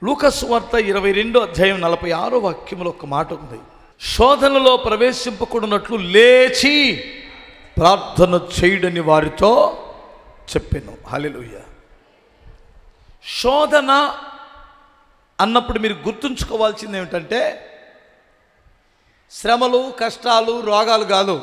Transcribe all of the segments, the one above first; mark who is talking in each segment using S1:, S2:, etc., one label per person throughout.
S1: లూకస్ వార్త ఇరవై రెండో అధ్యాయం నలభై ఆరో వాక్యంలో ఒక మాట ఉంది శోధనలో ప్రవేశింపకూడనట్లు లేచి ప్రార్థన చేయడని వారితో చెప్పాను హల్లెలూయ శోధన అన్నప్పుడు మీరు గుర్తుంచుకోవాల్సింది ఏమిటంటే శ్రమలు కష్టాలు రోగాలు కాదు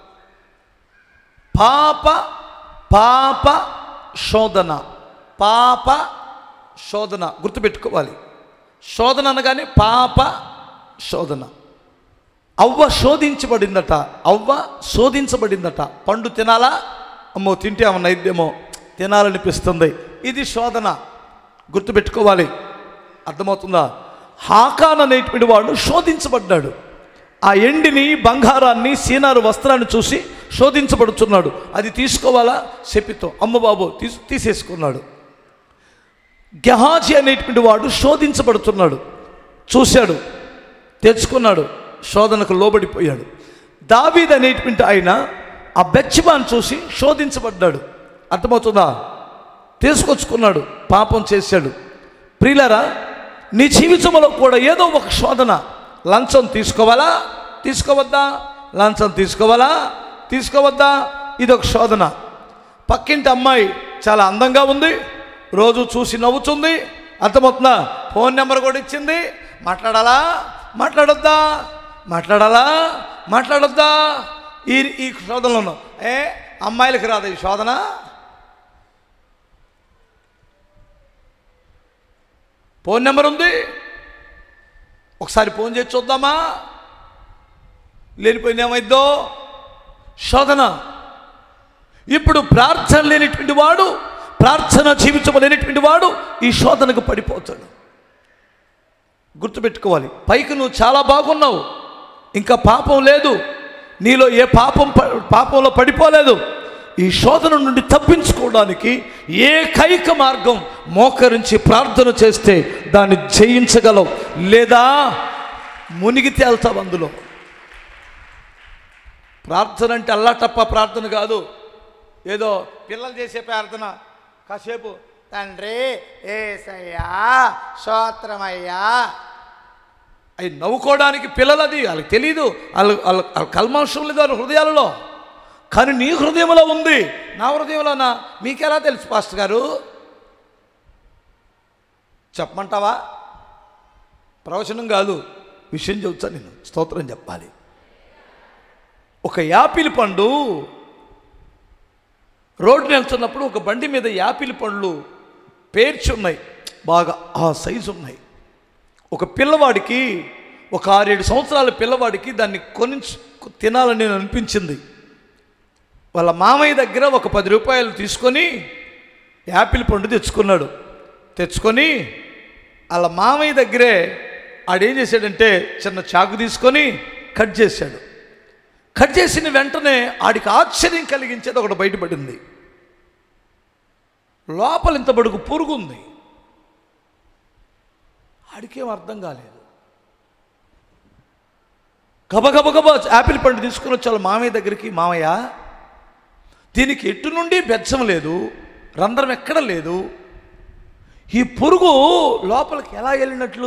S1: పాప పాప శోధన పాప శోధన గుర్తుపెట్టుకోవాలి శోధన అనగానే పాప శోధన అవ్వ శోధించబడిందట అవ్వ శోధించబడిందట పండు తినాలా అమ్మో తింటే ఏమన్నా అయిద్దేమో తినాలనిపిస్తుంది ఇది శోధన గుర్తుపెట్టుకోవాలి అర్థమవుతుందా హాకాన్ అనేటువంటి వాడు శోధించబడ్డాడు ఆ ఎండిని బంగారాన్ని సీనారు వస్త్రాన్ని చూసి శోధించబడుతున్నాడు అది తీసుకోవాలా శపితో అమ్మ బాబు తీసు తీసేసుకున్నాడు గెహాజీ అనేటువంటి వాడు శోధించబడుతున్నాడు చూశాడు తెచ్చుకున్నాడు శోధనకు లోబడిపోయాడు దావీద్ అనేటువంటి ఆయన ఆ బెచ్చిబాన్ చూసి శోధించబడ్డాడు అర్థమవుతుందా తీసుకొచ్చుకున్నాడు పాపం చేశాడు ప్రియులరా నీ జీవితంలో కూడా ఏదో ఒక శోధన లంచం తీసుకోవాలా తీసుకోవద్దా లంచం తీసుకోవాలా తీసుకోవద్దా ఇది ఒక శోధన పక్కింటి అమ్మాయి చాలా అందంగా ఉంది రోజు చూసి నవ్వుతుంది అర్థమవుతుందా ఫోన్ నెంబర్ కూడా ఇచ్చింది మాట్లాడాలా మాట్లాడొద్దా మాట్లాడాలా మాట్లాడొద్దా ఈ ఈ శోధనలో ఏ అమ్మాయిలకి రాదు ఈ శోధన ఫోన్ నెంబర్ ఉంది ఒకసారి ఫోన్ చేసి చూద్దామా లేనిపోయింది ఏమైద్దో శోధన ఇప్పుడు ప్రార్థన లేనిటువంటి వాడు ప్రార్థన జీవితం లేనిటువంటి వాడు ఈ శోధనకు పడిపోతాడు గుర్తుపెట్టుకోవాలి పైకి నువ్వు చాలా బాగున్నావు ఇంకా పాపం లేదు నీలో ఏ పాపం ప- పాపంలో పడిపోలేదు ఈ శోధన నుండి తప్పించుకోవడానికి ఏకైక మార్గం మోకరించి ప్రార్థన చేస్తే దాన్ని జయించగలవు లేదా మునిగి తేల్తావు అందులో ప్రార్థన అంటే అల్లాటప్ప ప్రార్థన కాదు ఏదో పిల్లలు చేసే ప్రార్థన కాసేపు తండ్రి ఏసయ్యా స్తోత్రమయ్యా అవి నవ్వుకోవడానికి పిల్లలు అది వాళ్ళకి తెలియదు వాళ్ళ వాళ్ళ వాళ్ళ కల్మాంశం లేదు వాళ్ళ హృదయాలలో కానీ నీ హృదయంలో ఉంది నా హృదయంలోనా మీకెలా తెలుసు పాస్టర్ గారు చెప్పమంటావా ప్రవచనం కాదు విషయం చెబుతా నేను స్తోత్రం చెప్పాలి ఒక యాపిల్ పండు రోడ్డు వెళ్తున్నప్పుడు ఒక బండి మీద యాపిల్ పండ్లు పేర్చి ఉన్నాయి బాగా ఆ సైజు ఉన్నాయి ఒక పిల్లవాడికి ఒక ఆరేడు సంవత్సరాల పిల్లవాడికి దాన్ని కొని తినాలని నేను అనిపించింది వాళ్ళ మామయ్య దగ్గర ఒక పది రూపాయలు తీసుకొని యాపిల్ పండు తెచ్చుకున్నాడు తెచ్చుకొని వాళ్ళ మామయ్య దగ్గరే ఆడేం చేశాడంటే చిన్న చాకు తీసుకొని కట్ చేశాడు కట్ చేసిన వెంటనే ఆడికి ఆశ్చర్యం కలిగించేది ఒకటి బయటపడింది లోపల ఇంత బడుగు పురుగు ఉంది ఆడికేం అర్థం కాలేదు గబగబగబ యాపిల్ పండు తీసుకుని వచ్చి వాళ్ళ మామయ్య దగ్గరికి మామయ్య దీనికి ఎటు నుండి బెచ్చం లేదు రంధ్రం ఎక్కడ లేదు ఈ పురుగు లోపలికి ఎలా వెళ్ళినట్లు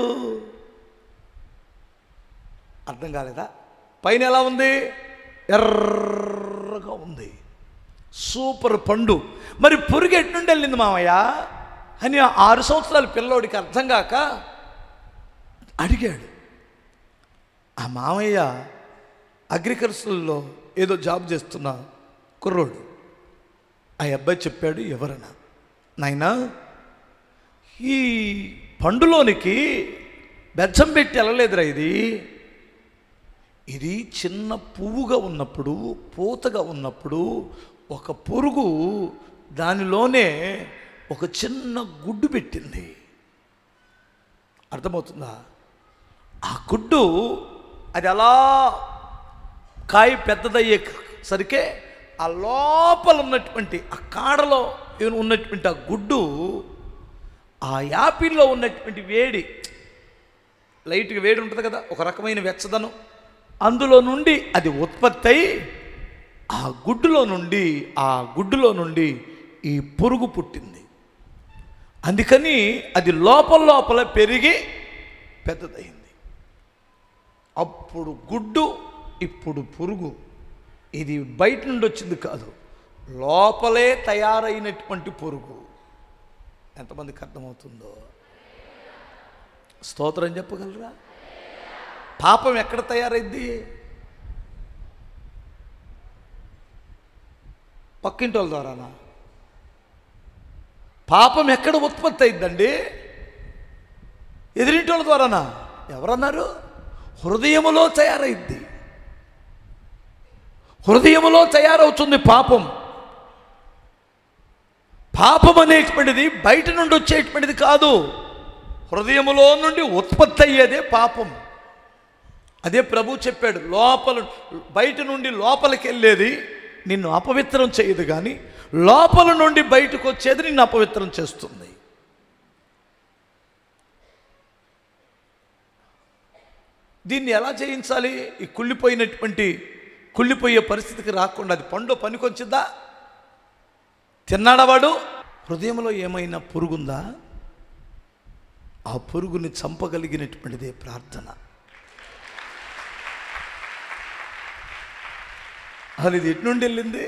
S1: అర్థం కాలేదా పైన ఎలా ఉంది ఎర్రగా ఉంది సూపర్ పండు మరి పురుగు ఎటు నుండి వెళ్ళింది మామయ్య అని ఆ ఆరు సంవత్సరాల పిల్లోడికి అర్థం కాక అడిగాడు ఆ మామయ్య అగ్రికల్చర్లో ఏదో జాబ్ చేస్తున్న కుర్రోడు ఆ అబ్బాయి చెప్పాడు ఎవరన్నా నాయనా ఈ పండులోనికి బెచ్చం పెట్టి వెళ్ళలేదురా ఇది ఇది చిన్న పువ్వుగా ఉన్నప్పుడు పూతగా ఉన్నప్పుడు ఒక పురుగు దానిలోనే ఒక చిన్న గుడ్డు పెట్టింది అర్థమవుతుందా ఆ గుడ్డు అది అలా కాయ పెద్దదయ్యే సరికే ఆ లోపల ఉన్నటువంటి ఆ కాడలో ఉన్నటువంటి ఆ గుడ్డు ఆ యాపిల్లో ఉన్నటువంటి వేడి లైట్గా వేడి ఉంటుంది కదా ఒక రకమైన వెచ్చదనం అందులో నుండి అది ఉత్పత్తి అయి ఆ గుడ్డులో నుండి ఆ గుడ్డులో నుండి ఈ పురుగు పుట్టింది అందుకని అది లోపల లోపల పెరిగి పెద్దదైంది అప్పుడు గుడ్డు ఇప్పుడు పురుగు ఇది బయట నుండి వచ్చింది కాదు లోపలే తయారైనటువంటి పురుగు ఎంతమందికి అర్థమవుతుందో స్తోత్రం చెప్పగలరా పాపం ఎక్కడ తయారైద్ది పక్కింటి వాళ్ళ ద్వారానా పాపం ఎక్కడ ఉత్పత్తి అయిందండి ఎదిరింటి వాళ్ళ ద్వారానా ఎవరన్నారు హృదయములో తయారైద్ది హృదయములో తయారవుతుంది పాపం పాపం అనేటువంటిది బయట నుండి వచ్చేటువంటిది కాదు హృదయములో నుండి ఉత్పత్తి అయ్యేదే పాపం అదే ప్రభు చెప్పాడు లోపల బయట నుండి లోపలికి వెళ్ళేది నిన్ను అపవిత్రం చేయదు కానీ లోపల నుండి బయటకు వచ్చేది నిన్ను అపవిత్రం చేస్తుంది దీన్ని ఎలా చేయించాలి ఈ కుళ్ళిపోయినటువంటి కుళ్ళిపోయే పరిస్థితికి రాకుండా అది పండు పనికొచ్చిందా తిన్నాడా వాడు హృదయంలో ఏమైనా పురుగుందా ఆ పురుగుని చంపగలిగినటువంటిదే ప్రార్థన అది ఇది ఎటు నుండి వెళ్ళింది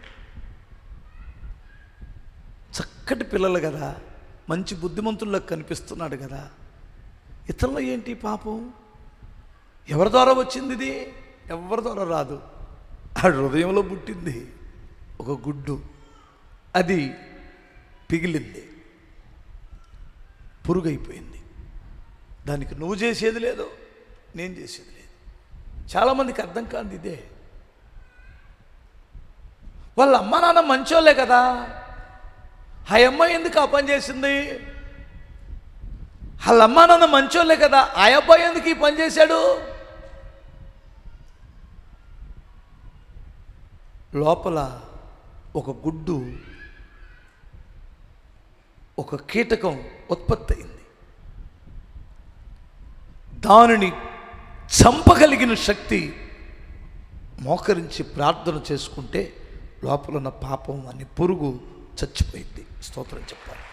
S1: చక్కటి పిల్లలు కదా మంచి బుద్ధిమంతుల్లోకి కనిపిస్తున్నాడు కదా ఇతరులో ఏంటి పాపం ఎవరి ద్వారా వచ్చింది ఇది ఎవరి ద్వారా రాదు ఆ హృదయంలో పుట్టింది ఒక గుడ్డు అది పిగిలింది పురుగైపోయింది దానికి నువ్వు చేసేది లేదు నేను చేసేది లేదు చాలామందికి అర్థం కాదు ఇదే వాళ్ళ అమ్మ నాన్న మంచోళ్ళే కదా ఆ అమ్మాయి ఎందుకు ఆ పని చేసింది వాళ్ళ అమ్మ నాన్న మంచోళ్ళే కదా ఆ అబ్బాయి ఎందుకు ఈ పని చేశాడు లోపల ఒక గుడ్డు ఒక కీటకం ఉత్పత్తి అయింది దానిని చంపగలిగిన శక్తి మోకరించి ప్రార్థన చేసుకుంటే లోపల ఉన్న పాపం అనే పురుగు చచ్చిపోయింది స్తోత్రం చెప్పాలి